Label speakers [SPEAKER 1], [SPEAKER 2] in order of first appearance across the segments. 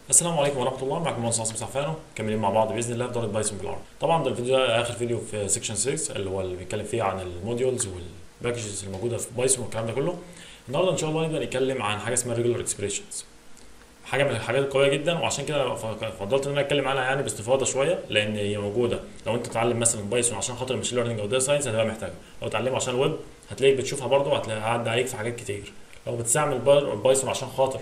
[SPEAKER 1] السلام عليكم ورحمه الله معكم مهندس عاصم سعفانو مكملين مع بعض باذن الله في دورة بايثون بالعربي طبعا ده الفيديو ده اخر فيديو في سيكشن 6 اللي هو اللي بيتكلم فيه عن الموديولز والباكجز الموجوده في بايثون والكلام ده كله النهارده ان شاء الله نبدا نتكلم عن حاجه اسمها ريجولار اكسبريشنز حاجه من الحاجات القويه جدا وعشان كده أنا فضلت ان انا اتكلم عنها يعني باستفاضه شويه لان هي موجوده لو انت تتعلم مثلا بايثون عشان خاطر الماشين ليرنينج او داتا ساينس هتبقى محتاجها لو تتعلمه عشان الويب هتلاقيك بتشوفها برضه هتلاقي عدى عليك في حاجات كتير لو بتستعمل بايثون عشان خاطر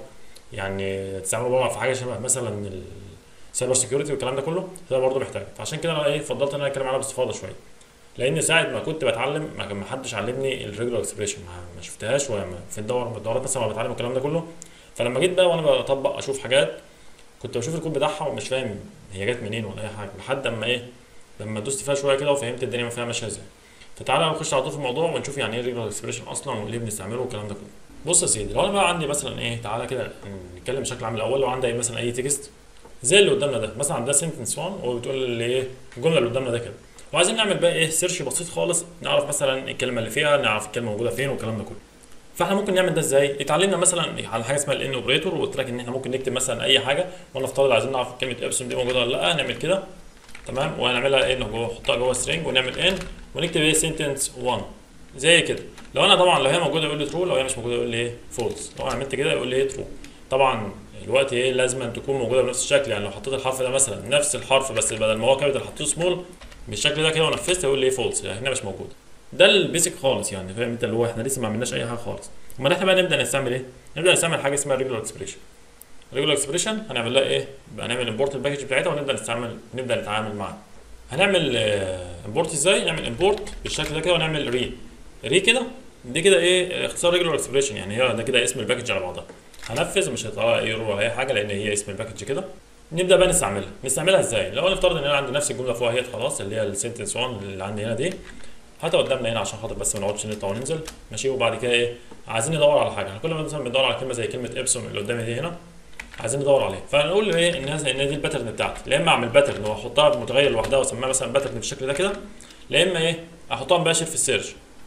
[SPEAKER 1] يعني تستعمله بقى في حاجه شبه مثلا السايبر سكيورتي والكلام ده كله ده برضه محتاج فعشان كده انا ايه فضلت ان انا اتكلم عنها باستفاضه شويه لان ساعه ما كنت بتعلم ما كان ما حدش علمني الريجولار اكسبريشن ما, ما شفتهاش ولا في الدور الدورات مثلا ما بتعلم الكلام ده كله فلما جيت بقى وانا بطبق اشوف حاجات كنت بشوف الكود بتاعها ومش فاهم هي جت منين ولا اي حاجه لحد اما ايه لما دوست فيها شويه كده وفهمت الدنيا فيها ماشيه ازاي فتعالى نخش على طول في الموضوع ونشوف يعني ايه ريجولار اكسبريشن اصلا وليه بنستعمله والكلام ده كله بص يا سيدي لو انا بقى عندي مثلا ايه تعالى كده نتكلم بشكل عام الاول لو عندي مثلا اي تكست زي اللي قدامنا ده مثلا عندنا سنتنس 1 وبتقول لي ايه الجمله اللي قدامنا ده كده وعايزين نعمل بقى ايه سيرش بسيط خالص نعرف مثلا الكلمه اللي فيها نعرف الكلمه موجوده فين والكلام ده كله فاحنا ممكن نعمل ده ازاي اتعلمنا مثلا على حاجه اسمها الان اوبريتور وقلت لك ان احنا ممكن نكتب مثلا اي حاجه ونفترض عايزين نعرف كلمه ابسم دي موجوده ولا لا نعمل كده تمام وهنعملها ايه جوه نحطها جوه سترينج ونعمل ان ونكتب ايه سنتنس 1 زي كده لو انا طبعا لو هي موجوده يقول لي ترو لو هي مش موجوده يقول لي ايه فولس لو انا عملت كده يقول لي ايه ترو طبعا الوقت ايه لازم أن تكون موجوده بنفس الشكل يعني لو حطيت الحرف ده مثلا نفس الحرف بس بدل ما هو كابيتال حطيته سمول بالشكل ده كده ونفذت يقول لي ايه فولس يعني هنا مش موجود ده البيسك خالص يعني فاهم انت اللي هو احنا لسه ما عملناش اي حاجه خالص امال احنا بقى نبدا نستعمل ايه نبدا نستعمل حاجه اسمها ريجولار اكسبريشن ريجولار اكسبريشن هنعمل لها ايه هنعمل امبورت الباكج بتاعتها ونبدا نستعمل نبدا نتعامل معاها هنعمل امبورت ازاي نعمل امبورت بالشكل ده كده ونعمل ري ري كده دي كده ايه اختصار ريجولار اكسبريشن يعني هي ده كده اسم الباكج على بعضها هنفذ مش هيطلع ايرور ولا اي حاجه لان هي اسم الباكج كده نبدا بقى نستعملها نستعملها ازاي لو نفترض ان انا عندي نفس الجمله فوق اهي خلاص اللي هي السنتنس 1 اللي عندي هنا دي هاتها قدامنا هنا عشان خاطر بس ما نقعدش نطلع وننزل ماشي وبعد كده ايه عايزين ندور على حاجه كل ما مثلا بندور على كلمه زي كلمه ابسوم اللي قدامي دي هنا عايزين ندور عليها فنقول له ايه ان ان دي الباترن بتاعتي لا اما اعمل باترن واحطها بمتغير لوحدها واسميها مثلا باترن بالشكل ده كده لا اما ايه احطها مباشر في السيرش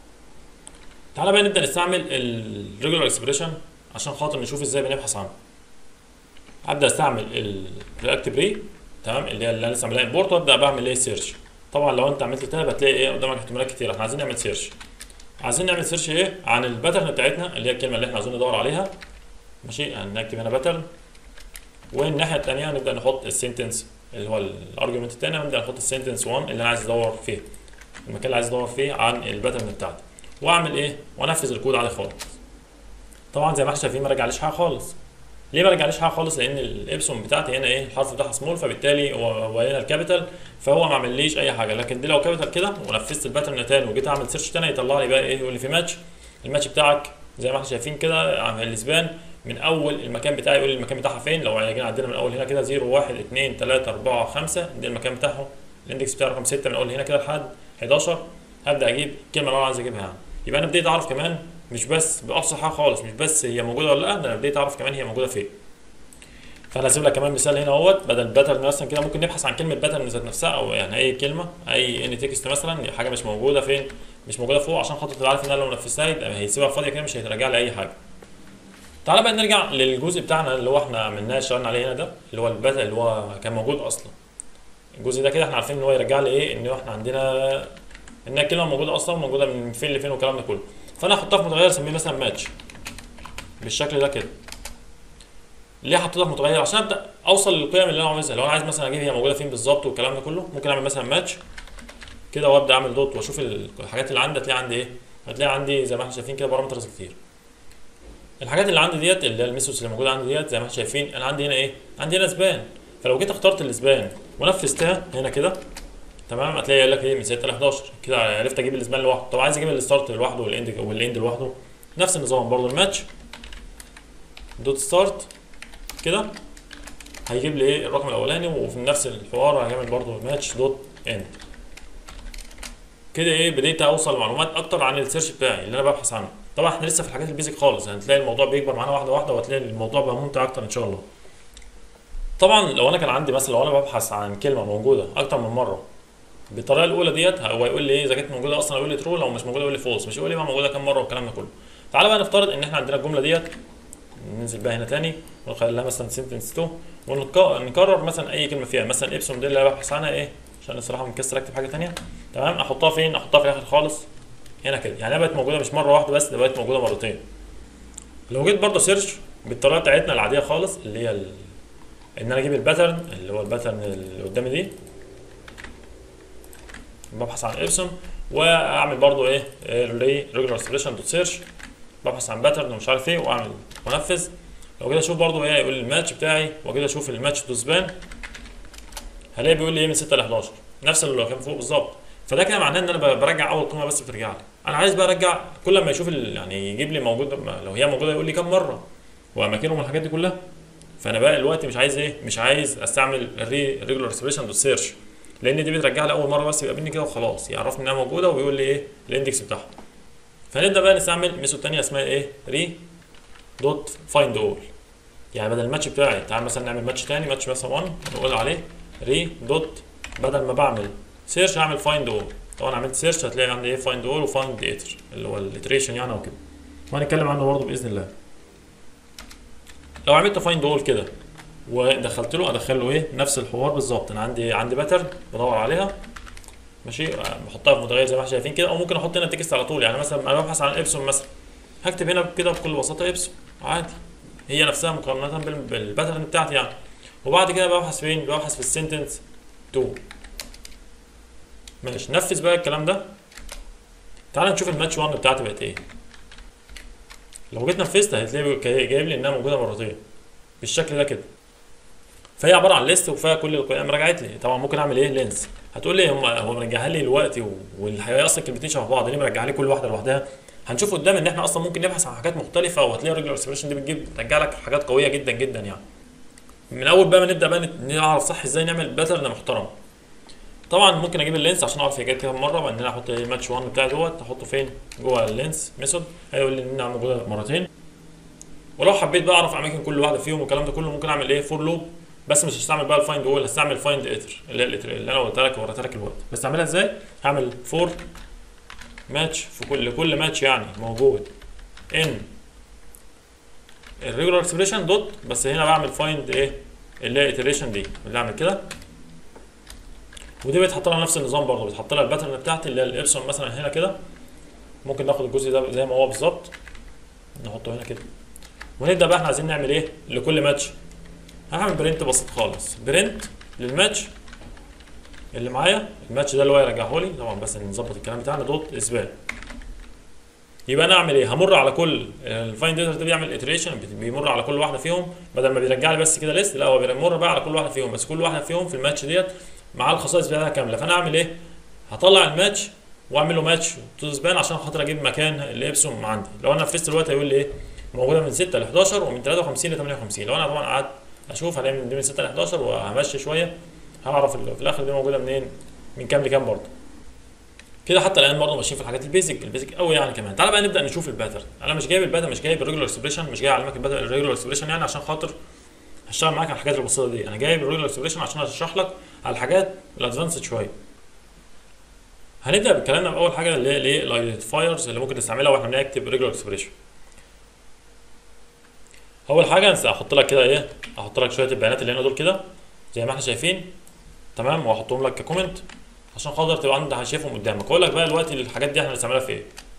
[SPEAKER 1] تعالى بقى نبدا نستعمل الريجولار اكسبريشن عشان خاطر نشوف ازاي بنبحث عنه ابدا استعمل الرياكت بري تمام اللي هي اللي انا لسه عاملها امبورت وابدا بعمل ايه سيرش طبعا لو انت عملت تاب هتلاقي ايه قدامك احتمالات كتير احنا عايزين نعمل سيرش عايزين نعمل سيرش ايه عن الباترن بتاعتنا اللي هي الكلمه اللي احنا عايزين ندور عليها ماشي هنكتب هنا باترن والناحيه الثانيه هنبدا نحط السنتنس اللي هو الارجيومنت الثاني هنبدا نحط السنتنس 1 اللي انا عايز ادور فيه المكان اللي عايز ادور فيه عن الباترن بتاعتي واعمل ايه وانفذ الكود عادي خالص طبعا زي ما احنا شايفين ما رجعليش حاجه خالص ليه ما رجعليش حاجه خالص لان الابسون بتاعتي هنا ايه الحرف بتاعها سمول فبالتالي هو هنا الكابيتال فهو ما عمليش اي حاجه لكن دي لو كابيتال كده ونفذت الباترن تاني وجيت اعمل سيرش تاني يطلع لي بقى ايه يقول لي في ماتش الماتش بتاعك زي ما احنا شايفين كده الاسبان من اول المكان بتاعي يقول لي المكان بتاعها فين لو جينا عندنا من اول هنا كده 0 1 2 3 4 5 ده المكان بتاعه الاندكس بتاعه رقم 6 من اول هنا كده لحد 11 هبدا اجيب الكلمه اللي انا عايز اجيبها يعني يبقى انا بديت اعرف كمان مش بس بابسط حاجه خالص مش بس هي موجوده ولا لا ده انا بديت اعرف كمان هي موجوده فين فانا هسيب لك كمان مثال هنا اهوت بدل باترن مثلا كده ممكن نبحث عن كلمه باترن ذات نفسها او يعني اي كلمه اي ان تكست مثلا حاجه مش موجوده فين مش موجوده فوق عشان خاطر تبقى عارف ان انا لو نفذتها يبقى هيسيبها فاضيه كده مش هيترجع لي اي حاجه تعالى بقى نرجع للجزء بتاعنا اللي هو احنا عملناه اشتغلنا عليه هنا ده اللي هو الباترن اللي هو كان موجود اصلا الجزء ده كده احنا عارفين ان هو يرجع لي ايه ان احنا عندنا ان الكلمه موجوده اصلا موجوده من فين لفين والكلام ده كله فانا احطها في متغير اسميه مثلا ماتش بالشكل ده كده ليه حطيتها في متغير عشان ابدا اوصل للقيم اللي انا عاوزها لو انا عايز مثلا اجيب هي موجوده فين بالظبط والكلام ده كله ممكن اعمل مثلا ماتش كده وابدا اعمل دوت واشوف الحاجات اللي عندي هتلاقي عندي ايه هتلاقي عندي زي ما احنا شايفين كده بارامترز كتير الحاجات اللي عندي ديت اللي هي الميثودز اللي موجوده عندي ديت زي ما احنا شايفين انا عندي هنا ايه عندي هنا سبان فلو جيت اخترت السبان ونفذتها هنا كده تمام هتلاقي يقول لك ايه من 6 ل 11 كده عرفت اجيب الاسبان لوحده طب عايز اجيب الستارت لوحده والاند والاند لوحده نفس النظام برضه الماتش دوت ستارت كده هيجيب لي ايه الرقم الاولاني وفي نفس الحوار هيعمل برضه ماتش دوت اند كده ايه بديت اوصل معلومات اكتر عن السيرش بتاعي اللي انا ببحث عنه طبعا احنا لسه في الحاجات البيزك خالص هتلاقي يعني الموضوع بيكبر معانا واحده واحده وهتلاقي الموضوع بقى ممتع اكتر ان شاء الله طبعا لو انا كان عندي مثلا لو انا ببحث عن كلمه موجوده اكتر من مره بالطريقه الاولى ديت هو يقول لي ايه اذا كانت موجوده اصلا يقول لي ترو لو مش موجوده يقول لي فولس مش يقول لي ما موجوده كام مره والكلام ده كله تعالى بقى نفترض ان احنا عندنا الجمله ديت ننزل بقى هنا تاني ونخليها مثلا سنتنس 2 ونكرر مثلا اي كلمه فيها مثلا ابسوم دي اللي انا ببحث عنها ايه عشان الصراحه مكسر اكتب حاجه تانية تمام احطها فين احطها في الاخر خالص هنا كده يعني هي بقت موجوده مش مره واحده بس ده بقت موجوده مرتين لو جيت برضه سيرش بالطريقه بتاعتنا العاديه خالص اللي هي ال... ان انا اجيب الباترن اللي هو الباترن اللي قدامي دي ببحث عن ابسوم واعمل برضو ايه ري ريجولار اكسبريشن دوت سيرش ببحث عن باترن ومش عارف ايه واعمل وانفذ لو كده اشوف برضو ايه يقول لي الماتش بتاعي وكده اشوف الماتش تو سبان هلاقي بيقول لي ايه من 6 ل 11 نفس اللي كان فوق بالظبط فده كده معناه ان انا برجع اول قيمه بس بترجع لي انا عايز بقى ارجع كل ما يشوف ال- يعني يجيب لي موجود لو هي موجوده يقول لي كام مره واماكنهم والحاجات دي كلها فانا بقى دلوقتي مش عايز ايه مش عايز استعمل الري ريجولار اكسبريشن دوت سيرش لان دي بترجع لي اول مره بس يقابلني كده وخلاص يعرفني انها موجوده ويقول لي ايه الاندكس بتاعها فنبدا بقى نستعمل ميثود ثانيه اسمها ايه ري دوت فايند اول يعني بدل الماتش بتاعي تعال مثلا نعمل ماتش تاني ماتش مثلا 1 نقول عليه ري دوت بدل ما بعمل سيرش هعمل فايند اول طبعا عملت سيرش هتلاقي عندي ايه فايند اول وفايند ايتر اللي هو الاتريشن يعني وكده وهنتكلم عنه برضه باذن الله لو عملت فايند اول كده ودخلت له ادخل له ايه نفس الحوار بالظبط انا عندي عندي باترن بدور عليها ماشي بحطها في متغير زي ما احنا شايفين كده او ممكن احط هنا تكست على طول يعني مثلا انا ببحث عن ابسون مثلا هكتب هنا كده بكل بساطه ابسون عادي هي نفسها مقارنه بال- بالباترن بتاعتي يعني وبعد كده ببحث فين ببحث في السنتنس 2 ماشي نفذ بقى الكلام ده تعال نشوف الماتش 1 بتاعتي بقت ايه لو جيت نفذت هتلاقي جاي- جايب لي انها موجوده مرتين بالشكل ده كده فهي عباره عن ليست وفيها كل القيم رجعت لي طبعا ممكن اعمل ايه لينس هتقول لي هم هو مرجعها لي دلوقتي و- والحقيقه اصلا كلمتين شبه بعض ليه مرجعها لي كل واحده لوحدها هنشوف قدام ان احنا اصلا ممكن نبحث عن حاجات مختلفه وهتلاقي الريجولار اكسبريشن دي بتجيب ترجع لك حاجات قويه جدا جدا يعني من اول بقى ما نبدا بقى نت- نعرف صح ازاي نعمل باترن محترم طبعا ممكن اجيب اللينس عشان اعرف هي جت كام مره بعدين انا احط الماتش 1 بتاعي دوت احطه فين جوه اللينس ميثود هيقول لي انها موجوده مرتين ولو حبيت بقى اعرف اماكن كل واحده فيهم والكلام ده كله ممكن اعمل ايه فور لوب بس مش هستعمل بقى الفايند اول هستعمل فايند اتر اللي هي الاتر اللي انا قلت لك وريتها لك الوقت بس اعملها ازاي هعمل فور ماتش في كل كل ماتش يعني موجود ان الريجولار اكسبريشن دوت بس هنا بعمل فايند ايه اللي هي iteration دي اللي اعمل كده ودي بيتحط لها نفس النظام برضه بيتحط لها الباترن بتاعتي اللي هي الابسون مثلا هنا كده ممكن ناخد الجزء ده زي ما هو بالظبط نحطه هنا كده ونبدا بقى احنا عايزين نعمل ايه لكل ماتش هعمل برنت بسيط خالص برنت للماتش اللي معايا الماتش ده اللي هو يرجعه لي طبعا بس نظبط الكلام بتاعنا دوت اثبات يبقى انا اعمل ايه همر على كل الفايند داتا ده بيعمل اتريشن بيمر على كل واحده فيهم بدل ما بيرجع لي بس كده ليست لا هو بيمر بقى على كل واحده فيهم بس كل واحده فيهم في الماتش ديت مع الخصائص بتاعتها كامله فانا اعمل ايه هطلع الماتش واعمل له ماتش تو سبان عشان خاطر اجيب مكان الابسوم عندي لو انا نفذت دلوقتي هيقول لي ايه موجوده من 6 ل 11 ومن 53 ل 58 لو انا طبعا قعدت اشوف هلاقي من دي من 6 ل 11 وهمشي شويه هعرف ال- في الاخر دي موجوده منين من كام لكام برضه كده حتى الان برضه ماشيين في الحاجات البيزك البيزك قوي يعني كمان تعالى بقى نبدا نشوف الباترن انا مش جايب الباترن مش جايب الريجولار اكسبريشن مش جاي اعلمك الريجولار اكسبريشن يعني عشان خاطر هشتغل معاك على الحاجات البسيطه دي انا جايب الريجولار اكسبريشن عشان اشرح لك على الحاجات الادفانسد شويه هنبدا بكلامنا باول حاجه اللي هي الايه الايدنتيفايرز اللي ممكن نستعملها واحنا بنكتب ريجولار اكسبريشن اول حاجه أنس- احط لك كده ايه احط لك شويه البيانات اللي هنا دول كده زي ما احنا شايفين تمام واحطهم لك ككومنت عشان خاطر تبقى انت شايفهم قدامك اقول لك بقى دلوقتي الحاجات دي احنا هنستعملها في ايه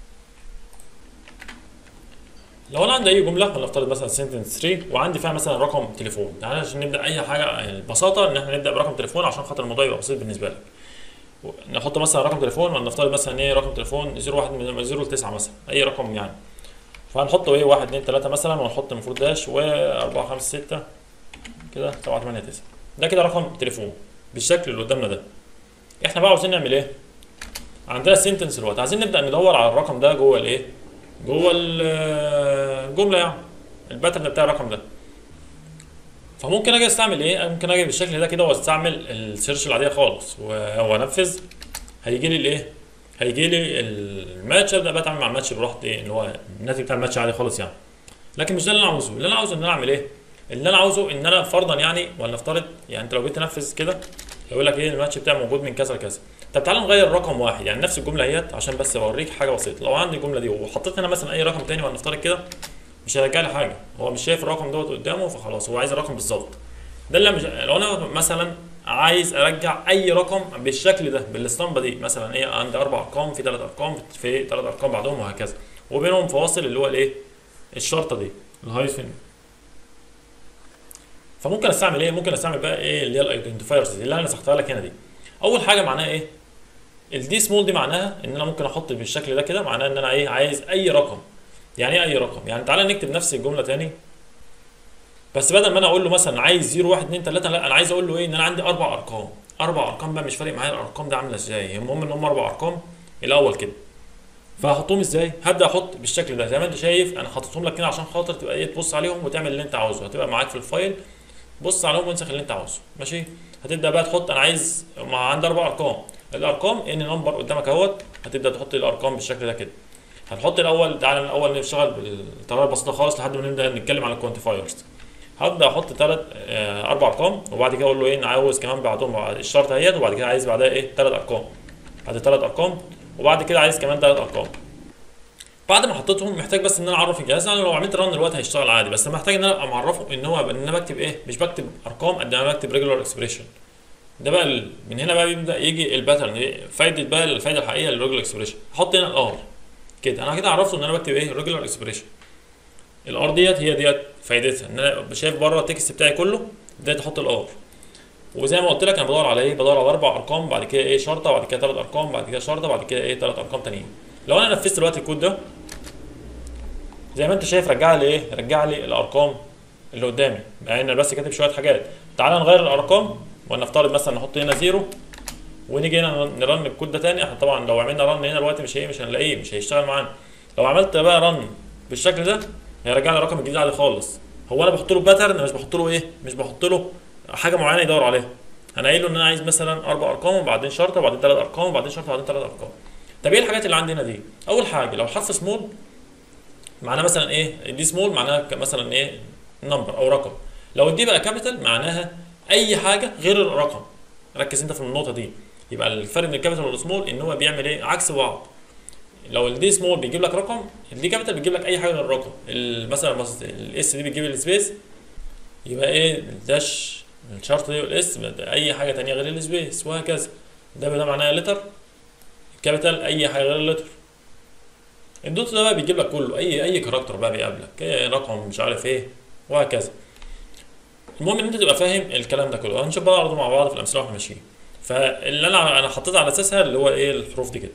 [SPEAKER 1] لو انا عندي اي جمله ولنفترض مثلا سنتنس 3 وعندي فيها مثلا رقم تليفون يعني عشان نبدا اي حاجه يعني ببساطه ان احنا نبدا برقم تليفون عشان خاطر الموضوع يبقى بسيط بالنسبه لك نحط مثلا رقم تليفون ولنفترض مثلا ايه رقم تليفون 01 من 0 ل 9 مثلا اي رقم يعني فهنحطه ايه 1 2 3 مثلا ونحط المفروض داش و 4 5 6 كده 7 8 9 ده كده رقم تليفون بالشكل اللي قدامنا ده احنا بقى عاوزين نعمل ايه عندنا السنتنس دلوقتي عايزين نبدا ندور على الرقم ده جوه الايه جوه ال- الجمله يعني الباترن بتاع الرقم ده فممكن اجي استعمل ايه ممكن اجي بالشكل ده كده واستعمل السيرش العاديه خالص و- وانفذ هيجي لي الايه هيجي لي الماتش ابدا بقى اتعامل مع الماتش براحتي ايه اللي هو الناتج بتاع الماتش عادي خالص يعني لكن مش ده اللي انا عاوزه اللي انا عاوزه ان انا اعمل ايه اللي انا عاوزه ان انا فرضا يعني ولنفترض يعني انت لو جيت تنفذ كده يقول لك ايه الماتش بتاعي موجود من كذا لكذا طب تعالى نغير رقم واحد يعني نفس الجمله اهيت عشان بس اوريك حاجه بسيطه لو عندي الجمله دي وحطيت هنا مثلا اي رقم تاني ولنفترض كده مش هيرجع لي حاجه هو مش شايف الرقم دوت قدامه فخلاص هو عايز الرقم بالظبط ده اللي مش لو انا مثلا عايز ارجع اي رقم بالشكل ده بالاسطمبه دي مثلا ايه عندي اربع ارقام في ثلاث ارقام في ثلاث ارقام بعدهم وهكذا وبينهم فواصل اللي هو الايه الشرطه دي الهايفن فممكن استعمل ايه ممكن استعمل بقى ايه اللي هي الايدنتيفايرز دي اللي انا نسختها لك هنا دي اول حاجه معناها ايه الدي سمول دي معناها ان انا ممكن احط بالشكل ده كده معناها ان انا ايه عايز اي رقم يعني ايه اي رقم يعني تعالى نكتب نفس الجمله تاني بس بدل ما انا اقول له مثلا عايز 0 1 2 3 لا انا عايز اقول له ايه ان انا عندي اربع ارقام اربع ارقام بقى مش فارق معايا الارقام دي عامله ازاي المهم ان هم اربع ارقام الاول كده فهحطهم ازاي هبدا احط بالشكل ده زي ما انت شايف انا حاططهم لك كده عشان خاطر تبقى ايه تبص عليهم وتعمل اللي انت عاوزه هتبقى معاك في الفايل بص عليهم وانسخ اللي انت عاوزه ماشي هتبدا بقى تحط انا عايز مع عندي اربع ارقام الارقام ان نمبر قدامك اهوت هتبدا تحط الارقام بالشكل ده كده هتحط الاول تعالى الاول نشتغل بالطريقه البسيطه خالص لحد ما نبدا نتكلم على الكوانتيفايرز هبدا احط ثلاث اربع ارقام وبعد كده اقول له ايه انا عاوز كمان بعدهم الشرطه اهيت وبعد كده عايز بعدها ايه ثلاث ارقام ادي ثلاث ارقام وبعد كده عايز كمان ثلاث ارقام بعد ما حطيتهم محتاج بس ان انا اعرف الجهاز انا لو عملت رن دلوقتي هيشتغل عادي بس محتاج ان انا ابقى معرفه ان هو ان انا بكتب ايه مش بكتب ارقام قد ما بكتب ريجولار اكسبريشن ده بقى ال... من هنا بقى بيبدا يجي الباترن فايده بقى الفايده الحقيقيه للريجولار اكسبريشن احط هنا الار كده انا كده عرفته ان انا بكتب ايه ريجولار اكسبريشن الار ديت هي ديت فايدتها ان انا شايف بره التكست بتاعي كله بدايه احط الار وزي ما قلت لك انا بدور على ايه بدور على اربع ارقام بعد كده ايه شرطه بعد كده ثلاث ارقام بعد كده شرطه بعد كده ايه ثلاث ارقام تانيين لو انا نفذت دلوقتي الكود ده زي ما انت شايف رجع لي ايه رجع لي الارقام اللي قدامي مع ان انا بس كاتب شويه حاجات تعال نغير الارقام ولنفترض مثلا نحط هنا زيرو ونيجي هنا نرن الكود ده تاني احنا طبعا لو عملنا رن هنا دلوقتي مش ايه مش هنلاقيه مش هيشتغل معانا لو عملت بقى رن بالشكل ده هيرجع لي الرقم الجديد عادي خالص هو انا بحط له باترن مش بحط له ايه مش بحط له حاجه معينه يدور عليها انا قايل له ان انا عايز مثلا اربع ارقام وبعدين شرطه وبعدين ثلاث ارقام وبعدين شرطه وبعدين ثلاث ارقام طب ايه الحاجات اللي عندنا دي اول حاجه لو حرف سمول معناه مثلا ايه دي سمول معناها مثلا ايه نمبر او رقم لو دي بقى كابيتال معناها اي حاجه غير الرقم ركز انت في النقطه دي يبقى الفرق بين الكابيتال والسمول ان هو بيعمل ايه عكس بعض لو الدي سمول بيجيب لك رقم الدي كابيتال بيجيب لك اي حاجه غير الرقم مثلا الاس دي بيجيب السبيس يبقى ايه الداش الشرط دي والاس اي حاجه تانية غير السبيس وهكذا ده ده معناه لتر الكابيتال اي حاجه غير اللتر الدوت ده بقى بيجيب لك كله اي اي كاركتر بقى بيقابلك ايه رقم مش عارف ايه وهكذا المهم ان انت تبقى فاهم الكلام ده كله هنشوف بقى مع بعض في الامثله واحنا ماشيين فاللي انا انا حطيت على اساسها اللي هو ايه الحروف دي كده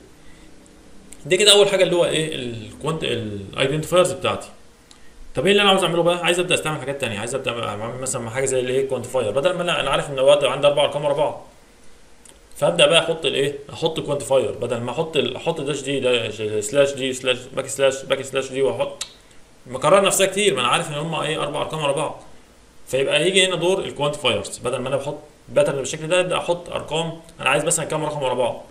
[SPEAKER 1] دي كده اول حاجه اللي هو ايه الكوانت الايدنتيفايرز بتاعتي طب ايه اللي انا عاوز اعمله بقى عايز ابدا استعمل حاجات تانية عايز ابدا اعمل مثلا حاجه زي الايه كوانتيفاير بدل ما انا انا عارف ان الوقت عندي اربع ارقام ورا بعض فابدا بقى احط الايه احط كوانتيفاير بدل ما احط احط داش دي ده سلاش دي سلاش باك سلاش باك سلاش دي واحط مكرر نفسها كتير ما انا عارف ان هم ايه اربع ارقام ورا بعض فيبقى يجي هنا دور الكوانتيفايرز بدل ما انا بحط باترن بالشكل ده ابدا احط ارقام انا عايز مثلا كام رقم ورا بعض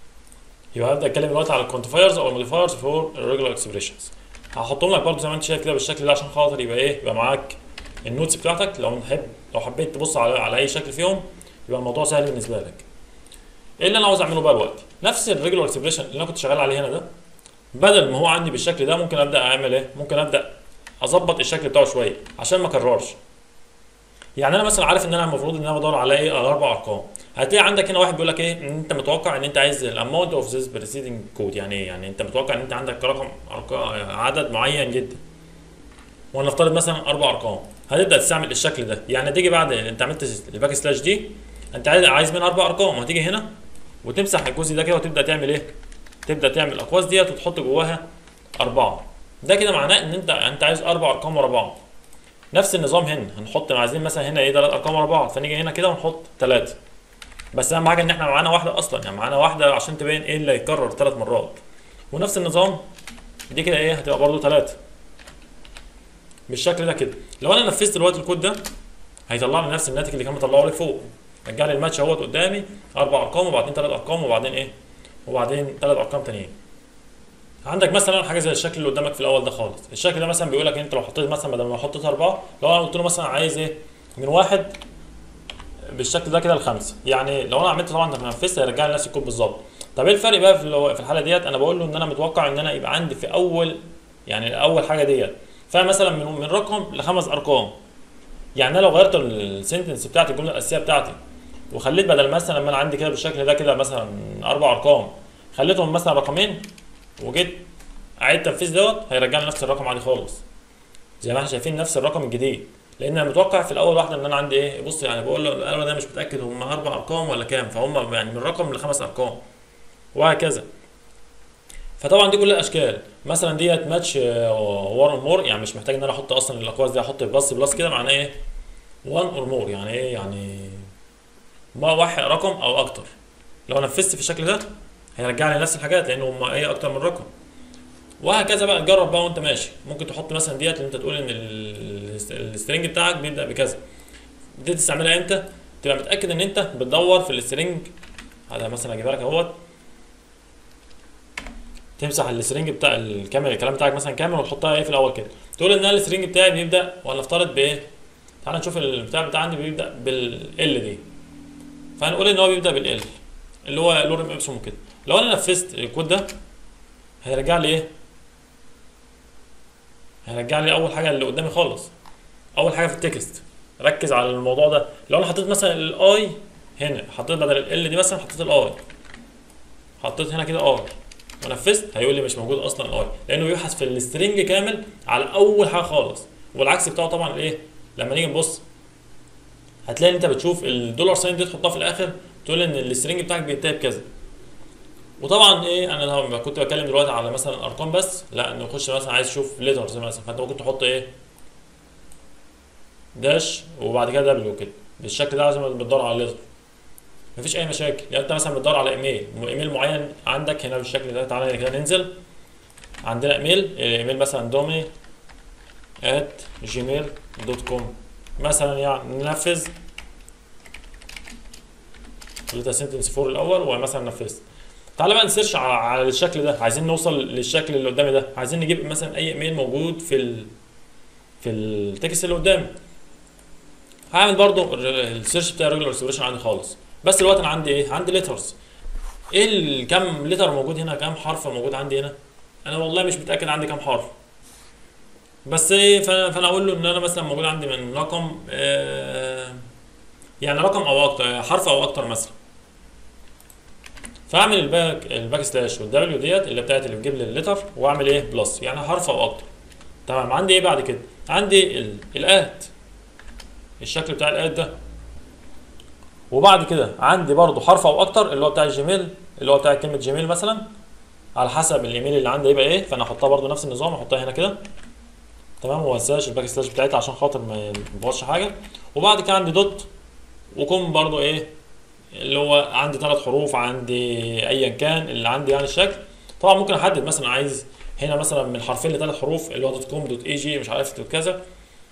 [SPEAKER 1] يبقى هبدا اتكلم دلوقتي على الكوانتيفايرز او الموديفايرز فور الريجولار اكسبريشنز هحطهم لك برضه زي ما انت شايف كده بالشكل ده عشان خاطر يبقى ايه يبقى معاك النوتس بتاعتك لو تحب لو حبيت تبص على على اي شكل فيهم يبقى الموضوع سهل بالنسبه لك ايه اللي انا عاوز اعمله بقى دلوقتي نفس الريجولار اكسبريشن اللي انا كنت شغال عليه هنا ده بدل ما هو عندي بالشكل ده ممكن ابدا اعمل ايه ممكن ابدا اظبط الشكل بتاعه شويه عشان ما اكررش يعني انا مثلا عارف ان انا المفروض ان انا بدور على ايه على اربع ارقام هتلاقي عندك هنا واحد بيقول لك ايه ان انت متوقع ان انت عايز الاماونت اوف ذيس بريسيدنج كود يعني ايه يعني انت متوقع ان انت عندك رقم ارقام عدد معين جدا ونفترض مثلا اربع ارقام هتبدا تستعمل الشكل ده يعني تيجي بعد انت عملت الباك سلاش دي انت عايز عايز منها اربع ارقام هتيجي هنا وتمسح الجزء ده كده وتبدا تعمل ايه تبدا تعمل الاقواس ديت وتحط جواها اربعه ده كده معناه ان انت انت عايز اربع ارقام ورا بعض نفس النظام هنا هنحط عايزين مثلا هنا ايه ثلاث ارقام ورا بعض فنيجي هنا كده ونحط ثلاثه بس اهم حاجه ان احنا معانا واحده اصلا يعني معانا واحده عشان تبين ايه اللي هيتكرر ثلاث مرات ونفس النظام دي كده ايه هتبقى برضو ثلاثه بالشكل ده كده لو انا نفذت دلوقتي الكود ده هيطلع لي نفس الناتج اللي كان مطلعه لي فوق رجع لي الماتش اهوت قدامي اربع ارقام وبعدين ثلاث ارقام وبعدين ايه وبعدين ثلاث ارقام تانيين عندك مثلا حاجه زي الشكل اللي قدامك في الاول ده خالص الشكل ده مثلا بيقول لك انت لو حطيت مثلا بدل ما حطيت اربعه لو انا قلت له مثلا عايز ايه من واحد بالشكل ده كده لخمسه يعني لو انا عملت طبعا نفذت هيرجع لي نفس الكود بالظبط طب ايه الفرق بقى في في الحاله ديت انا بقول له ان انا متوقع ان انا يبقى عندي في اول يعني اول حاجه ديت فمثلا من من رقم لخمس ارقام يعني انا لو غيرت السنتنس بتاعتي الجمله الاساسيه بتاعتي وخليت بدل مثلا ما انا عندي كده بالشكل ده كده مثلا اربع ارقام خليتهم مثلا رقمين وجيت اعيد تنفيذ دوت هيرجع لي نفس الرقم عادي خالص زي ما احنا شايفين نفس الرقم الجديد لان انا متوقع في الاول واحده ان انا عندي ايه بص يعني بقول له الاول انا مش متاكد هم اربع ارقام ولا كام فهم يعني من رقم لخمس ارقام وهكذا فطبعا دي كلها اشكال مثلا ديت ماتش وان مور يعني مش محتاج ان انا احط اصلا الاقواس دي احط بلس بلس كده معناه ايه وان اور مور يعني ايه يعني ما واحد رقم او اكتر لو نفذت في الشكل ده هيرجع لي نفس الحاجات لان هم ايه اكتر من رقم وهكذا بقى تجرب بقى وانت ماشي ممكن تحط مثلا ديت اللي انت تقول ان السترنج بتاعك بيبدا بكذا دي تستعملها امتى تبقى متاكد ان انت بتدور في السترنج هذا مثلا اجيبها لك اهوت تمسح السترنج بتاع الكامل الكلام بتاعك مثلا كامل وتحطها ايه في الاول كده تقول ان انا السترنج بتاعي بيبدا ولنفترض بايه تعال نشوف البتاع بتاع عندي بيبدا بالال دي فهنقول ان هو بيبدا بالال اللي هو لورم ابسوم كده لو انا نفذت الكود ده هيرجع لي ايه هيرجع لي اول حاجه اللي قدامي خالص اول حاجه في التكست ركز على الموضوع ده لو انا حطيت مثلا الاي هنا حطيت بدل ال دي مثلا حطيت الاي حطيت هنا كده اي ونفذت هيقول لي مش موجود اصلا الاي لانه بيبحث في السترنج كامل على اول حاجه خالص والعكس بتاعه طبعا الايه لما نيجي نبص هتلاقي ان انت بتشوف الدولار ساين دي تحطها في الاخر تقول ان السترنج بتاعك بينتهي بكذا وطبعا ايه انا لما كنت بتكلم دلوقتي على مثلا ارقام بس لا نخش مثلا عايز تشوف ليترز مثلا فانت ممكن تحط ايه داش وبعد كده دبليو كده بالشكل ده لازم بتدور على ليتر مفيش اي مشاكل يعني انت مثلا بتدور على ايميل ايميل معين عندك هنا بالشكل ده تعالى كده ننزل عندنا ايميل الايميل مثلا دومي at جيميل دوت كوم مثلا يعني ننفذ خليتها سنتنس فور الاول ومثلا نفذت تعالى بقى نسيرش على الشكل ده عايزين نوصل للشكل اللي قدامي ده عايزين نجيب مثلا اي ايميل موجود في ال في التكست اللي قدامي هعمل برضو السيرش بتاع الريجولار اكسبريشن عندي خالص بس دلوقتي انا عندي ايه عندي ليترز ايه الكم لتر موجود هنا كام حرف موجود عندي هنا انا والله مش متاكد عندي كام حرف بس ايه فانا اقول له ان انا مثلا موجود عندي من رقم آه يعني رقم او اكتر حرف او اكتر مثلا فاعمل الباك الباك سلاش والدبليو ديت اللي بتاعت اللي بتجيب لي اللتر واعمل ايه بلس يعني حرف او اكتر تمام عندي ايه بعد كده عندي الات الشكل بتاع الات ده وبعد كده عندي برضو حرف او اكتر اللي هو بتاع الجيميل اللي هو بتاع كلمه جيميل مثلا على حسب الايميل اللي عندي يبقى ايه فانا احطها برضو نفس النظام احطها هنا كده تمام وما انساش الباك سلاش بتاعتها عشان خاطر ما يبوظش حاجه وبعد كده عندي دوت وكم برضو ايه اللي هو عندي ثلاث حروف عندي ايا كان اللي عندي يعني الشكل طبعا ممكن احدد مثلا عايز هنا مثلا من حرفين لثلاث حروف اللي هو دوت كوم دوت اي جي مش عارف دوت كذا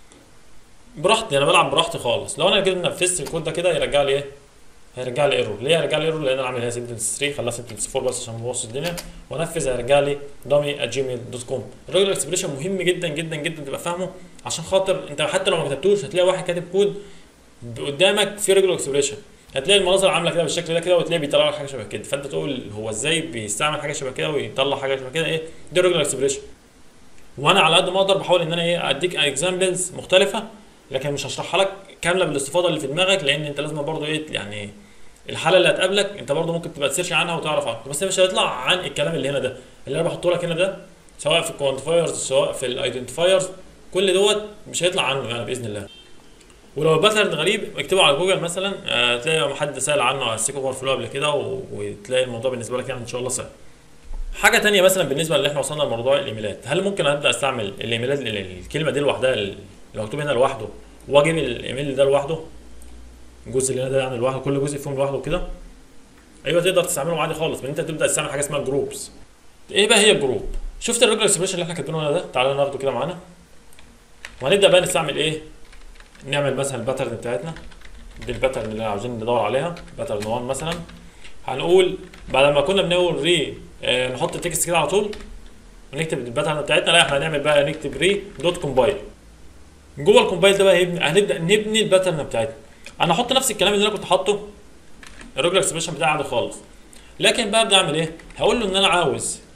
[SPEAKER 1] براحتي انا بلعب براحتي خالص لو انا كده نفذت الكود ده كده يرجع لي ايه هيرجع لي ايرور ليه هيرجع لي ايرور لان انا عامل هنا سنتنس 3 خلاها سنتنس 4 بس عشان ما ابوظش الدنيا وانفذ هيرجع لي دامي جيميل دوت كوم الريجولار اكسبريشن مهم جدا جدا جدا تبقى فاهمه عشان خاطر انت حتى لو ما كتبتوش هتلاقي واحد كاتب كود قدامك في ريجولار اكسبريشن هتلاقي المناظر عامله كده بالشكل ده كده وتلاقي بيطلع لك حاجه شبه كده فانت تقول هو ازاي بيستعمل حاجه شبه كده ويطلع حاجه شبه كده ايه دي ريجولار اكسبريشن وانا على قد ما اقدر بحاول ان انا ايه اديك اكزامبلز مختلفه لكن مش هشرحها لك كامله بالاستفاضه اللي في دماغك لان انت لازم برضه ايه يعني الحاله اللي هتقابلك انت برضه ممكن تبقى تسيرش عنها وتعرف اكتر بس مش هيطلع عن الكلام اللي هنا ده اللي انا بحطه لك هنا ده سواء في الكوانتيفايرز سواء في الايدنتيفايرز كل دوت مش هيطلع عنه يعني باذن الله ولو الباترن غريب اكتبه على جوجل مثلا آه تلاقي حد سال عنه على السيك اوفر فلو قبل كده وتلاقي الموضوع بالنسبه لك يعني ان شاء الله سهل حاجه تانية مثلا بالنسبه اللي احنا وصلنا لموضوع الايميلات هل ممكن ابدا استعمل الايميلات الكلمه دي لوحدها اللي مكتوب هنا لوحده واجيب الايميل ده لوحده الجزء اللي هنا ده يعني لوحده كل جزء فيهم لوحده كده ايوه تقدر تستعملهم عادي خالص من انت تبدا تستعمل حاجه اسمها جروبس ايه بقى هي الجروب شفت الريجولار اكسبريشن اللي احنا كاتبينه هنا ده تعالى ناخده كده معانا وهنبدا بقى نستعمل ايه نعمل مثلا الباترن بتاعتنا دي الباترن اللي عاوزين ندور عليها باترن 1 مثلا هنقول بعد ما كنا بنقول ري اه نحط التكست كده على طول ونكتب الباترن بتاعتنا لا احنا هنعمل بقى نكتب ري دوت كومبايل جوه الكومبايل ده بقى هنبدا نبني الباترن بتاعتنا انا هحط نفس الكلام اللي انا كنت حاطه الريجولار اكسبريشن بتاعي عادي خالص لكن بقى ابدا اعمل ايه هقول له ان انا عاوز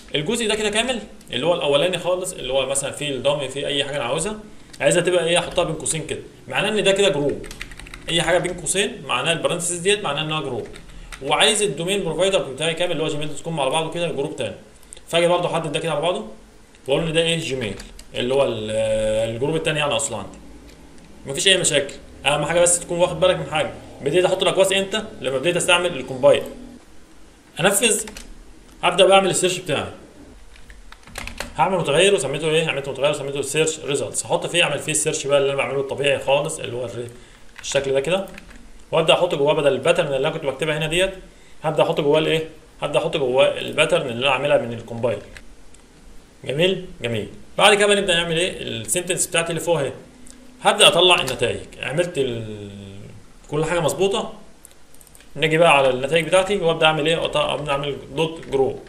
[SPEAKER 1] الجزء ده كده كامل اللي هو الاولاني خالص اللي هو مثلا فيه الضم فيه اي حاجه انا عاوزها عايزها تبقى ايه احطها بين قوسين كده معناه ان ده كده جروب اي حاجه بين قوسين معناها البارنتسز ديت معناها انها جروب وعايز الدومين بروفايدر بتاعي كامل اللي هو جيميل دوت كوم على بعضه كده جروب تاني فاجي برضه احدد ده كده على بعضه واقول ان ده ايه جيميل اللي هو ال- الجروب التاني يعني اصلا عندي مفيش اي مشاكل اهم حاجه بس تكون واخد بالك من حاجه بديت احط الاكواس امتى لما بديت استعمل الكومبايل انفذ هبدا بعمل السيرش بتاعي هعمل متغير وسميته ايه عملت متغير وسميته سيرش ريزلتس هحط فيه اعمل فيه السيرش بقى اللي انا بعمله الطبيعي خالص اللي هو الري- الشكل ده كده وابدا احط جواه بدل الباترن اللي انا كنت بكتبها هنا ديت هبدا احط جواه الايه هبدا احط جواه الباترن اللي انا عاملها من الكومبايل جميل جميل بعد كده بقى نبدا نعمل ايه السنتنس بتاعتي اللي فوق اهي هبدا اطلع النتائج عملت ال... كل حاجه مظبوطه نيجي بقى على النتائج بتاعتي وابدا اعمل ايه أط- ابدا اعمل دوت جروب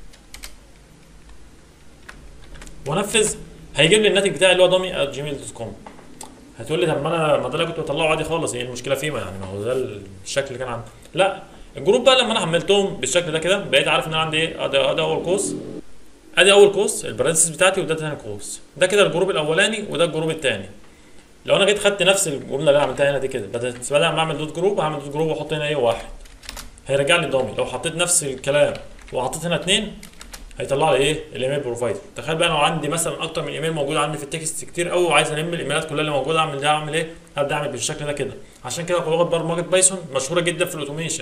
[SPEAKER 1] وانفذ هيجيب لي الناتج بتاعي اللي هو ضمي جيميل دوت كوم هتقول لي طب ما انا ما ده اللي كنت بطلعه عادي خالص ايه المشكله فيه ما يعني ما هو ده الشكل اللي كان عندي لا الجروب بقى لما انا حملتهم بالشكل ده كده بقيت عارف ان انا عندي ايه ادي ادي اول قوس ادي اول قوس البرانسيس بتاعتي وده تاني قوس ده كده الجروب الاولاني وده الجروب الثاني لو انا جيت خدت نفس الجمله اللي انا عملتها هنا دي كده بدل بدل ما اعمل دوت جروب هعمل دوت جروب واحط هنا ايه واحد هيرجع لي الضمي لو حطيت نفس الكلام وحطيت هنا اتنين هيطلع لي ايه الايميل بروفايدر تخيل بقى لو عندي مثلا اكتر من ايميل موجود عندي في التكست كتير قوي وعايز الم الايميلات كلها اللي موجوده اعمل ده اعمل ايه هبدا اعمل بالشكل ده كده عشان كده لغه برمجه بايثون مشهوره جدا في الاوتوميشن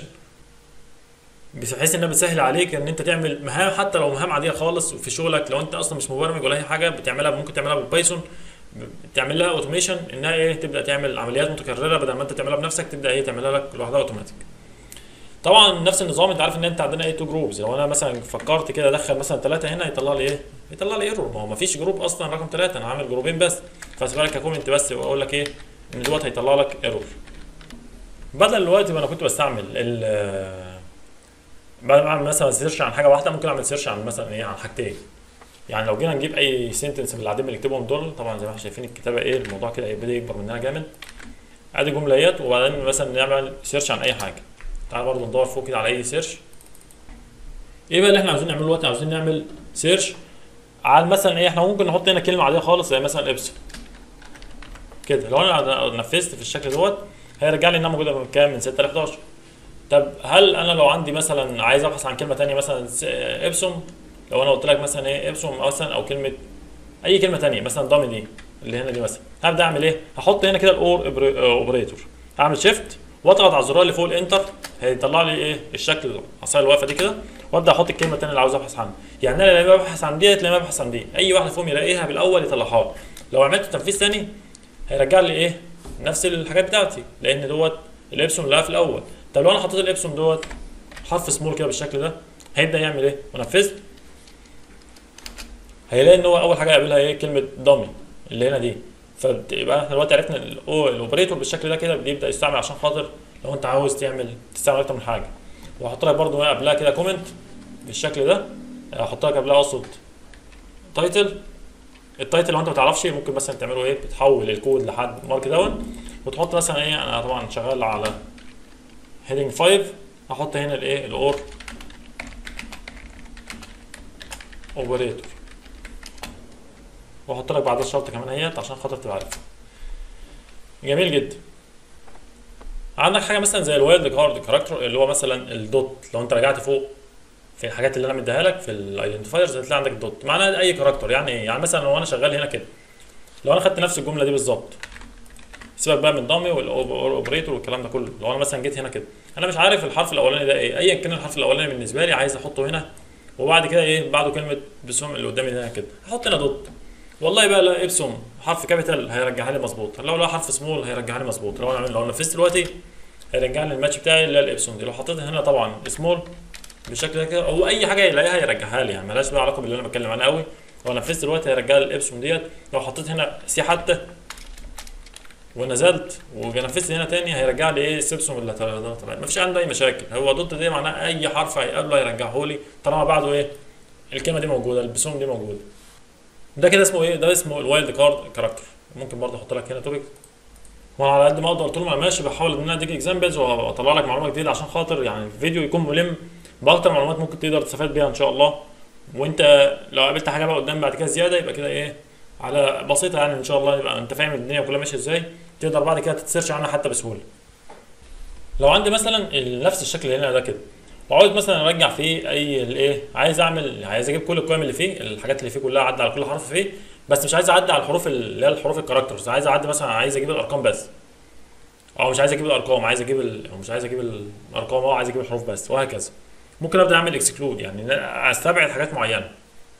[SPEAKER 1] بحيث انها بتسهل عليك ان انت تعمل مهام حتى لو مهام عاديه خالص في شغلك لو انت اصلا مش مبرمج ولا اي حاجه بتعملها ممكن تعملها بالبايثون تعمل لها اوتوميشن انها ايه تبدا تعمل عمليات متكرره بدل ما انت تعملها بنفسك تبدا ايه تعملها لك لوحدها اوتوماتيك طبعا نفس النظام انت عارف ان انت عندنا ايه تو جروبز لو انا مثلا فكرت كده ادخل مثلا ثلاثه هنا يطلع لي ايه يطلع لي ايرور ما هو ما فيش جروب اصلا رقم ثلاثه انا عامل جروبين بس فاسيبها لك كومنت بس واقول لك ايه ان دلوقتي هيطلع لك ايرور بدل الوقت ما انا كنت بستعمل ال بدل ما اعمل مثلا سيرش عن حاجه واحده ممكن اعمل سيرش عن مثلا ايه عن حاجتين يعني لو جينا نجيب اي سنتنس من اللي قاعدين بنكتبهم دول طبعا زي ما احنا شايفين الكتابه ايه الموضوع كده بدا يكبر مننا جامد ادي جمليات وبعدين مثلا نعمل سيرش عن اي حاجه تعال برضه ندور فوق كده على اي سيرش ايه بقى اللي احنا عاوزين نعمله دلوقتي عاوزين نعمل سيرش على مثلا ايه احنا ممكن نحط هنا كلمه عاديه خالص زي مثلا ابسون كده لو انا نفذت في الشكل دوت هيرجع لي انها موجوده من كام من 6 ل 11 طب هل انا لو عندي مثلا عايز ابحث عن كلمه تانية مثلا س- ابسوم لو انا قلت لك مثلا ايه ابسوم مثلا او كلمه اي كلمه تانية مثلا ضامن دي اللي هنا دي مثلا هبدا اعمل ايه هحط هنا كده الاور اوبريتور هعمل شيفت واضغط على الزرار اللي فوق الانتر هيطلع لي ايه الشكل العصايه اللي واقفه دي كده وابدا احط الكلمه الثانيه اللي عاوز ابحث عنها يعني انا لما ببحث عن ديت لما ببحث عن دي اي واحده فيهم يلاقيها بالاول يطلعها لي. لو عملت تنفيذ ثاني هيرجع لي ايه نفس الحاجات بتاعتي لان دوت الابسوم اللي في الاول طب لو انا حطيت الابسوم دوت حرف سمول كده بالشكل ده هيبدا يعمل ايه ونفذت هيلاقي ان هو اول حاجه يقابلها ايه كلمه دامي اللي هنا دي فيبقى احنا دلوقتي عرفنا ال- أو- الاوبريتور بالشكل ده كده بيبدا يستعمل عشان خاطر لو انت عاوز تعمل تستعمل اكتر من حاجه وهحط لك برده قبلها كده كومنت بالشكل ده هحط لك قبلها اقصد تايتل التايتل لو انت ما تعرفش ممكن مثلا تعمله ايه بتحول الكود لحد مارك داون وتحط مثلا ايه انا طبعا شغال على هيدنج 5 هحط هنا الايه الاور اوبريتور واحط لك بعد الشرط كمان اهيت عشان خاطر تبقى عارف جميل جدا عندك حاجه مثلا زي الوايلد كارد كاركتر اللي هو مثلا الدوت لو انت رجعت فوق في الحاجات اللي انا مديها لك في الايدنتيفايرز هتلاقي عندك الدوت معناها اي كاركتر يعني ايه يعني مثلا لو انا شغال هنا كده لو انا خدت نفس الجمله دي بالظبط سيبك بقى من ضمي والاوبريتور والكلام ده كله لو انا مثلا جيت هنا كده انا مش عارف الحرف الاولاني ده ايه ايا كان الحرف الاولاني بالنسبه لي عايز احطه هنا وبعد كده ايه بعده كلمه بسوم اللي قدامي هنا كده احط هنا دوت والله بقى لا ابسوم حرف كابيتال هيرجعها لي مظبوط لو لا حرف سمول هيرجعها لي مظبوط لو انا لو نفذت دلوقتي هيرجع لي الماتش بتاعي اللي هي الابسوم دي لو حطيتها هنا طبعا سمول بالشكل ده كده هو اي حاجه يلاقيها هيرجعها لي يعني مالهاش بقى علاقه باللي انا بتكلم عنه قوي لو نفذت دلوقتي هيرجع لي الابسوم ديت لو حطيت هنا سي حتى ونزلت ونفذت هنا تاني هيرجع لي ايه السبسوم اللي طلع مفيش عنده اي مشاكل هو دوت دي معناه اي حرف هيقابله هيرجعه لي طالما بعده ايه الكلمه دي موجوده البسوم دي موجوده ده كده اسمه ايه ده اسمه الوايلد كارد كاركتر ممكن برضه احط لك هنا توبيك وانا على قد ما اقدر طول ما أنا ماشي بحاول ان انا اديك اكزامبلز واطلع لك معلومه جديده عشان خاطر يعني الفيديو يكون ملم باكتر معلومات ممكن تقدر تستفاد بيها ان شاء الله وانت لو قابلت حاجه بقى قدام بعد كده زياده يبقى كده ايه على بسيطه يعني ان شاء الله يبقى انت فاهم الدنيا كلها ماشيه ازاي تقدر بعد كده تسيرش عنها حتى بسهوله لو عندي مثلا ال- نفس الشكل اللي هنا ده كده وعاوز مثلا ارجع فيه اي الايه عايز اعمل عايز اجيب كل القيم اللي فيه الحاجات اللي فيه كلها اعدي على كل حرف فيه بس مش عايز اعدي على الحروف اللي هي الحروف الكاركترز عايز اعدي مثلا عايز اجيب الارقام بس او مش عايز اجيب الارقام عايز اجيب ال... أو مش عايز اجيب الارقام او عايز اجيب الحروف بس وهكذا ممكن ابدا اعمل اكسكلود يعني إن أنا استبعد حاجات معينه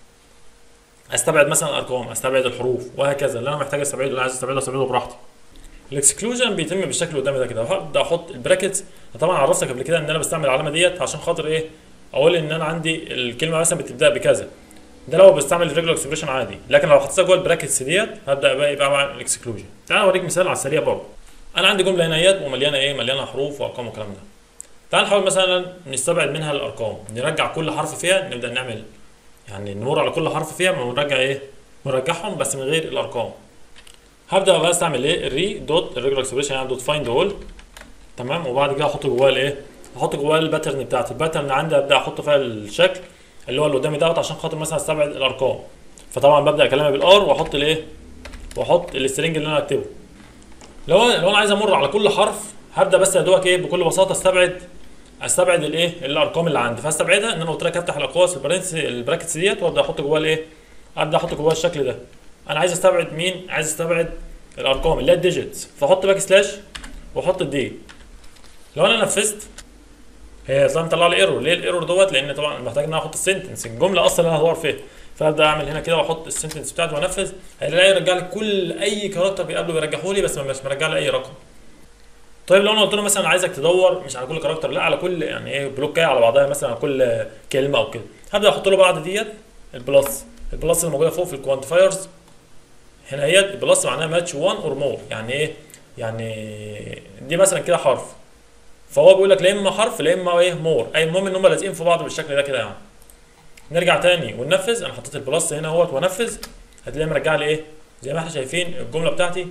[SPEAKER 1] استبعد مثلا الارقام استبعد الحروف وهكذا اللي انا محتاج استبعده اللي عايز استبعده استبعده براحتي الاكسكلوجن بيتم بالشكل اللي قدامي ده كده هبدا احط البراكتس طبعا عرفتك قبل كده ان انا بستعمل العلامه ديت عشان خاطر ايه اقول ان انا عندي الكلمه مثلا بتبدا بكذا ده لو بستعمل الريجولار اكسبريشن عادي لكن لو حطيتها جوه البراكتس ديت هبدا بقى يبقى مع الاكسكلوجن تعال اوريك مثال على السريع برضه انا عندي جمله هنا اهيت ومليانه ايه مليانه حروف وارقام والكلام ده تعال نحاول مثلا نستبعد منها الارقام نرجع كل حرف فيها نبدا نعمل يعني نمر على كل حرف فيها ونرجع ايه نرجعهم بس من غير الارقام هبدا بقى استعمل ايه الري دوت الريجولار اكسبريشن يعني دوت فايند اول تمام وبعد كده احط جواه الايه احط جواه الباترن بتاعتي الباترن عندي ابدا احط فيها الشكل اللي هو اللي قدامي دوت عشان خاطر مثلا استبعد الارقام فطبعا ببدا اكلمها بالار واحط الايه واحط السترنج اللي انا اكتبه لو لو انا عايز امر على كل حرف هبدا بس يا دوبك ايه بكل بساطه استبعد استبعد الايه الارقام اللي عندي فاستبعدها ان انا قلت لك افتح الاقواس البرنس البراكتس ديت وابدا احط جواها الايه ابدا احط جواها الشكل ده انا عايز استبعد مين عايز استبعد الارقام اللي هي الديجيتس فاحط باك سلاش واحط الدي لو انا نفذت هي طبعا مطلع لي ايرور ليه الايرور دوت لان طبعا محتاج ان انا احط السنتنس الجمله اصلا اللي انا هدور فيها فابدا اعمل هنا كده واحط السنتنس بتاعتي وانفذ هيلاقي يرجع لي كل اي كاركتر بيقابله بيرجحه لي بس مش مرجع لي اي رقم طيب لو انا قلت له مثلا عايزك تدور مش على كل كاركتر لا على كل يعني ايه بلوكايه على بعضها مثلا على كل كلمه او كده هبدا احط له بعد ديت البلس البلس اللي موجوده فوق في الكوانتيفايرز هنا هي البلس معناها ماتش 1 اور مور يعني ايه يعني دي مثلا كده حرف فهو بيقول لك لا اما حرف لا اما ايه مور اي المهم ان هم لازقين في بعض بالشكل ده كده يعني نرجع تاني وننفذ انا حطيت البلس هنا اهوت وانفذ هتلاقيه مرجع لي ايه زي ما احنا شايفين الجمله بتاعتي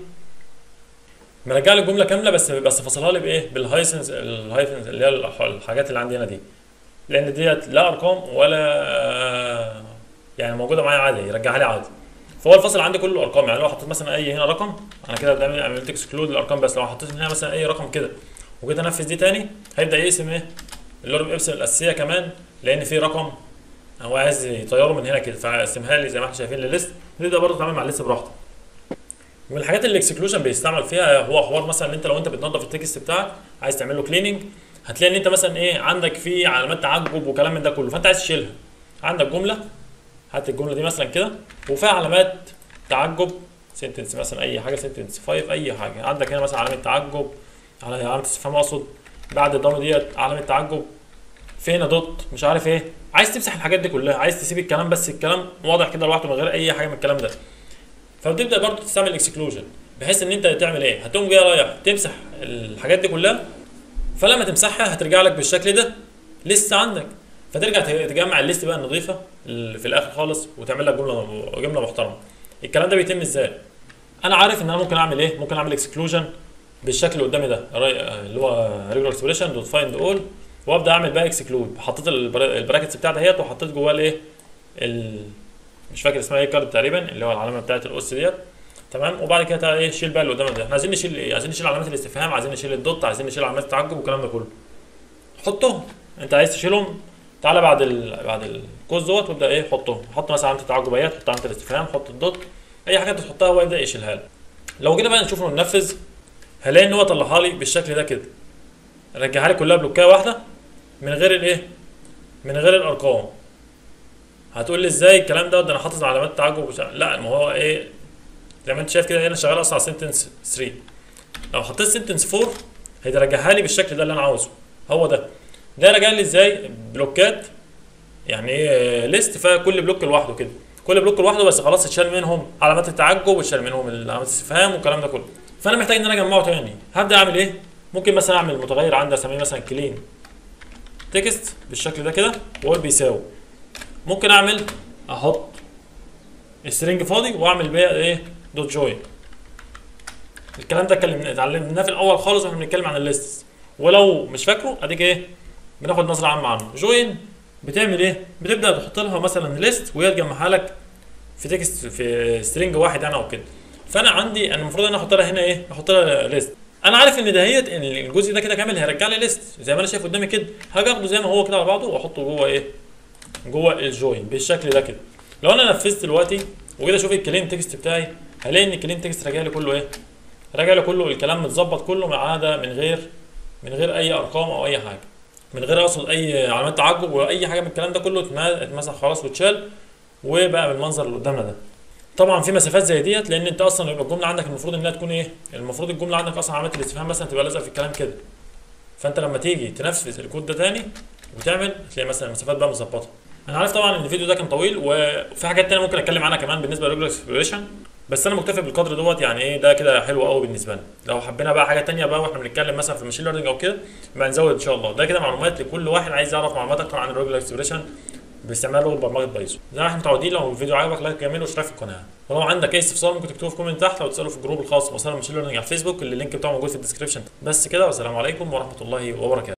[SPEAKER 1] مرجع لي الجمله كامله بس بس فصلها لي بايه بالهايسنز الهايفنز اللي هي الح- الحاجات اللي عندي هنا دي لان ديت لا ارقام ولا يعني موجوده معايا عادي يرجعها لي عادي فهو الفصل عندي كله ارقام يعني لو حطيت مثلا اي هنا رقم انا كده بعمل- عملت اكسكلود الارقام بس لو حطيت هنا مثلا اي رقم كده وجيت انفذ دي تاني هيبدا يقسم ايه اللورب ابسل الاساسيه كمان لان في رقم هو عايز يطيره من هنا كده فقسمها لي زي ما احنا شايفين لليست تبدا برضه تتعامل مع الليست براحتك من الحاجات اللي الاكسكلوجن بيستعمل فيها هو حوار مثلا ان انت لو انت بتنظف التكست بتاعك عايز تعمل له كليننج هتلاقي ان انت مثلا ايه عندك في علامات تعجب وكلام من ده كله فانت عايز تشيلها عندك جمله هات الجمله دي مثلا كده وفيها علامات تعجب سنتنس مثلا اي حاجه سنتنس 5 اي حاجه عندك هنا مثلا علامه تعجب على علامه استفهام اقصد بعد الضم ديت علامه تعجب في هنا دوت مش عارف ايه عايز تمسح الحاجات دي كلها عايز تسيب الكلام بس الكلام واضح كده لوحده من غير اي حاجه من الكلام ده فبتبدا برضه تستعمل اكسكلوجن بحيث ان انت تعمل ايه هتقوم جاي رايح تمسح الحاجات دي كلها فلما تمسحها هترجع لك بالشكل ده لسه عندك فترجع تجمع الليست بقى النظيفه اللي في الاخر خالص وتعمل لك جمله جمله محترمه الكلام ده بيتم ازاي انا عارف ان انا ممكن اعمل ايه ممكن اعمل اكسكلوجن بالشكل اللي قدامي ده اللي هو ريجولار اكسبريشن دوت فايند اول وابدا اعمل بقى اكسكلود حطيت البرا- البراكتس بتاعتي اهيت وحطيت جواه الايه ال... مش فاكر اسمها ايه كارد تقريبا اللي هو العلامه بتاعت الاس ديت تمام وبعد كده تعالى ايه شيل بقى اللي قدامك ده احنا عايزين نشيل ايه عايزين نشيل علامات الاستفهام عايزين نشيل الدوت عايزين نشيل علامات التعجب والكلام ده كله حطهم انت عايز تشيلهم تعالى بعد ال... بعد الكوز دوت وابدا ايه حطهم حط مثلا علامه التعجب اهيت حط علامه الاستفهام حط الدوت اي حاجه انت تحطها هو يبدا يشيلها لك لو جينا بقى نشوف وننفذ هلاقي ان هو طلعها لي بالشكل ده كده رجعها لي كلها بلوكايه واحده من غير الايه من غير الارقام هتقول لي ازاي الكلام ده ده انا حاطط علامات تعجب ومش عارف- لا ما هو ايه زي ما انت شايف كده انا شغال اصلا على سنتنس 3 لو حطيت سنتنس 4 هيرجعها لي بالشكل ده اللي انا عاوزه هو ده ده رجع لي ازاي بلوكات يعني ايه ليست فكل بلوك لوحده كده كل بلوك لوحده بس خلاص اتشال منهم علامات التعجب واتشال منهم علامات الاستفهام والكلام ده كله فانا محتاج ان انا اجمعه تاني هبدا اعمل ايه ممكن مثلا اعمل متغير عندي اسميه مثلا كلين تكست بالشكل ده كده واقول بيساوي ممكن اعمل احط السترنج فاضي واعمل بيها ايه دوت جوين الكلام ده اتكلمنا اتعلمناه في الاول خالص واحنا بنتكلم عن الليست ولو مش فاكره اديك ايه بناخد نظره عامه عنه جوين بتعمل ايه بتبدا تحط لها مثلا ليست وهي تجمعها لك في تكست في سترينج واحد يعني او كده فانا عندي انا المفروض ان انا احط لها هنا ايه احط لها ليست انا عارف ان دهيت ان الجزء ده كده كامل هيرجع لي ليست زي ما انا شايف قدامي كده هاجي اخده زي ما هو كده على بعضه واحطه جوه ايه جوه الجوين بالشكل ده كده لو انا نفذت دلوقتي وكده اشوف الكلين تكست بتاعي هلاقي ان الكلين تكست راجع لي كله ايه راجع لي كله الكلام متظبط كله ما عدا من غير من غير اي ارقام او اي حاجه من غير اقصد اي علامات تعجب واي حاجه من الكلام ده كله اتما- اتمسح خلاص واتشال وبقى بالمنظر اللي قدامنا ده طبعا في مسافات زي ديت لان انت اصلا يبقى الجمله عندك المفروض انها تكون ايه المفروض الجمله عندك اصلا علامات الاستفهام مثلا تبقى لازقه في الكلام كده فانت لما تيجي تنفذ الكود ده تاني وتعمل هتلاقي مثلا المسافات بقى مظبطه انا عارف طبعا ان الفيديو ده كان طويل وفي حاجات تانية ممكن اتكلم عنها كمان بالنسبه للريجولار اكسبلوريشن بس انا مكتفي بالقدر دوت يعني ايه ده كده حلو قوي بالنسبه لنا لو حبينا بقى حاجه تانية بقى واحنا بنتكلم مثلا في الماشين ليرنينج او كده يبقى نزود ان شاء الله ده كده معلومات لكل واحد عايز يعرف معلومات اكتر عن الريجولار اكسبريشن باستعمال لغه برمجه بايثون زي ما احنا متعودين لو الفيديو عجبك لايك جميل واشتراك في القناه ولو عندك اي استفسار ممكن تكتبه في كومنت تحت او تساله في الجروب الخاص بمسار الماشين ليرنينج على الفيسبوك اللي اللينك بتاعه موجود في الديسكربشن بس كده والسلام عليكم ورحمه الله وبركاته